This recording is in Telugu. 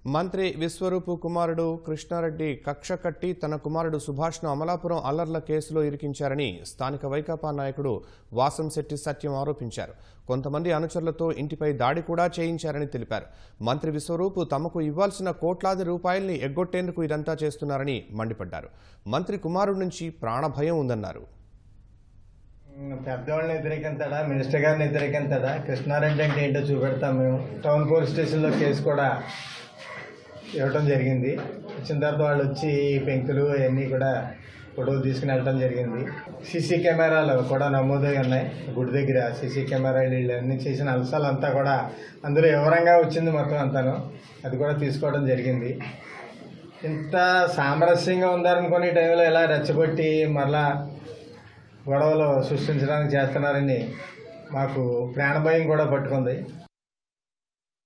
మంత్రి విశ్వరూపు కుమారుడు కృష్ణారెడ్డి కక్ష కట్టి తన కుమారుడు సుభాష్ను అమలాపురం అల్లర్ల కేసులో ఇరికించారని స్థానిక వైకాపా నాయకుడు వాసంశెట్టి సత్యం ఆరోపించారు కొంతమంది అనుచరులతో ఇంటిపై దాడి కూడా చేయించారని తెలిపారు మంత్రి విశ్వరూపు తమకు ఇవ్వాల్సిన కోట్లాది రూపాయల్ని ఎగ్గొట్టేందుకు ఇదంతా చేస్తున్నారని మండిపడ్డారు మంత్రి కుమారుడి నుంచి ప్రాణభయం ఉందన్నారు పెద్దవాళ్ళని వ్యతిరేకించాడా మినిస్టర్ గారిని వ్యతిరేకించాడా కృష్ణారెడ్డి అంటే ఏంటో చూపెడతాం మేము టౌన్ పోలీస్ స్టేషన్లో కేసు కూడా ఇవ్వటం జరిగింది వచ్చిన తర్వాత వాళ్ళు వచ్చి ఈ పెంకులు అవన్నీ కూడా ఫోటోలు తీసుకుని వెళ్ళటం జరిగింది సీసీ కెమెరాలు కూడా నమోదై ఉన్నాయి గుడి దగ్గర సీసీ కెమెరాలు వీళ్ళన్నీ చేసిన అంశాలు అంతా కూడా అందులో వివరంగా వచ్చింది మొత్తం అంతాను అది కూడా తీసుకోవడం జరిగింది ఇంత సామరస్యంగా ఉందనుకునే టైంలో ఇలా రెచ్చగొట్టి మరలా గొడవలు సృష్టించడానికి చేస్తున్నారని మాకు ప్రాణభయం కూడా పట్టుకుంది